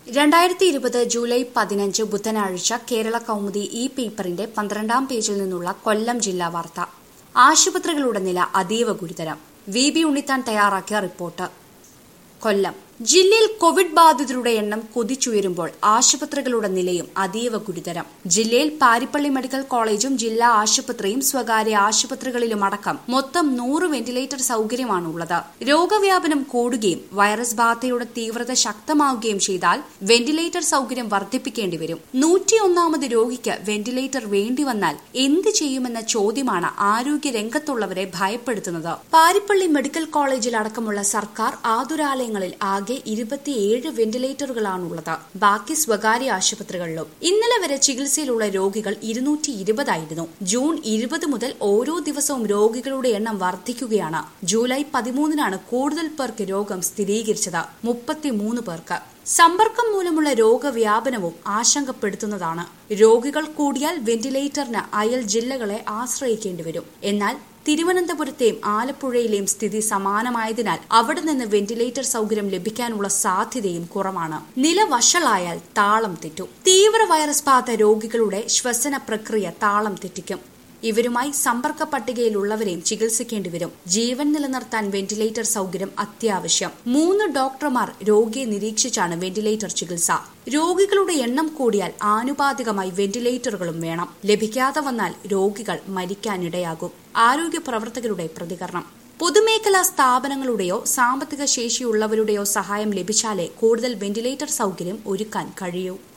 രണ്ടായിരത്തി ഇരുപത് ജൂലൈ പതിനഞ്ച് ബുധനാഴ്ച കേരള കൗമുദി ഈ പേപ്പറിന്റെ പന്ത്രണ്ടാം പേജിൽ നിന്നുള്ള കൊല്ലം ജില്ലാ വാർത്ത ആശുപത്രികളുടെ നില അതീവ ഗുരുതരം വി ബി ഉണ്ണിത്താൻ തയ്യാറാക്കിയ റിപ്പോർട്ട് കൊല്ലം ജില്ലയിൽ കോവിഡ് ബാധിതരുടെ എണ്ണം കുതിച്ചുയരുമ്പോൾ ആശുപത്രികളുടെ നിലയും അതീവ ഗുരുതരം ജില്ലയിൽ പാരിപ്പള്ളി മെഡിക്കൽ കോളേജും ജില്ലാ ആശുപത്രിയും സ്വകാര്യ ആശുപത്രികളിലുമടക്കം മൊത്തം നൂറ് വെന്റിലേറ്റർ സൗകര്യമാണുള്ളത് രോഗവ്യാപനം കൂടുകയും വൈറസ് ബാധയുടെ തീവ്രത ശക്തമാവുകയും ചെയ്താൽ വെന്റിലേറ്റർ സൗകര്യം വർദ്ധിപ്പിക്കേണ്ടി വരും നൂറ്റിയൊന്നാമത് രോഗിക്ക് വെന്റിലേറ്റർ വേണ്ടിവന്നാൽ എന്ത് ചെയ്യുമെന്ന ചോദ്യമാണ് ആരോഗ്യ രംഗത്തുള്ളവരെ ഭയപ്പെടുത്തുന്നത് പാരിപ്പള്ളി മെഡിക്കൽ കോളേജിൽ അടക്കമുള്ള സർക്കാർ ആതുരാലയങ്ങളിൽ ആകെ ഇരുപത്തിയേഴ് വെന്റിലേറ്ററുകളാണുള്ളത് ബാക്കി സ്വകാര്യ ആശുപത്രികളിലും ഇന്നലെ വരെ ചികിത്സയിലുള്ള രോഗികൾ ഇരുന്നൂറ്റി ഇരുപതായിരുന്നു ജൂൺ ഇരുപത് മുതൽ ഓരോ ദിവസവും രോഗികളുടെ എണ്ണം വർദ്ധിക്കുകയാണ് ജൂലൈ പതിമൂന്നിനാണ് കൂടുതൽ പേർക്ക് രോഗം സ്ഥിരീകരിച്ചത് മുപ്പത്തിമൂന്ന് പേർക്ക് സമ്പർക്കം മൂലമുള്ള രോഗവ്യാപനവും ആശങ്കപ്പെടുത്തുന്നതാണ് രോഗികൾ കൂടിയാൽ വെന്റിലേറ്ററിന് അയൽ ജില്ലകളെ ആശ്രയിക്കേണ്ടി വരും എന്നാൽ തിരുവനന്തപുരത്തെയും ആലപ്പുഴയിലെയും സ്ഥിതി സമാനമായതിനാൽ അവിടെ നിന്ന് വെന്റിലേറ്റർ സൗകര്യം ലഭിക്കാനുള്ള സാധ്യതയും കുറവാണ് നില വഷളായാൽ താളം തെറ്റും തീവ്ര വൈറസ് ബാധ രോഗികളുടെ ശ്വസന പ്രക്രിയ താളം തെറ്റിക്കും ഇവരുമായി സമ്പർക്ക പട്ടികയിലുള്ളവരെയും ചികിത്സിക്കേണ്ടി വരും ജീവൻ നിലനിർത്താൻ വെന്റിലേറ്റർ സൗകര്യം അത്യാവശ്യം മൂന്ന് ഡോക്ടർമാർ രോഗിയെ നിരീക്ഷിച്ചാണ് വെന്റിലേറ്റർ ചികിത്സ രോഗികളുടെ എണ്ണം കൂടിയാൽ ആനുപാതികമായി വെന്റിലേറ്ററുകളും വേണം ലഭിക്കാതെ വന്നാൽ രോഗികൾ മരിക്കാനിടയാകും ആരോഗ്യ പ്രവർത്തകരുടെ പ്രതികരണം പൊതുമേഖലാ സ്ഥാപനങ്ങളുടെയോ സാമ്പത്തിക ശേഷിയുള്ളവരുടെയോ സഹായം ലഭിച്ചാലേ കൂടുതൽ വെന്റിലേറ്റർ സൗകര്യം ഒരുക്കാൻ കഴിയൂ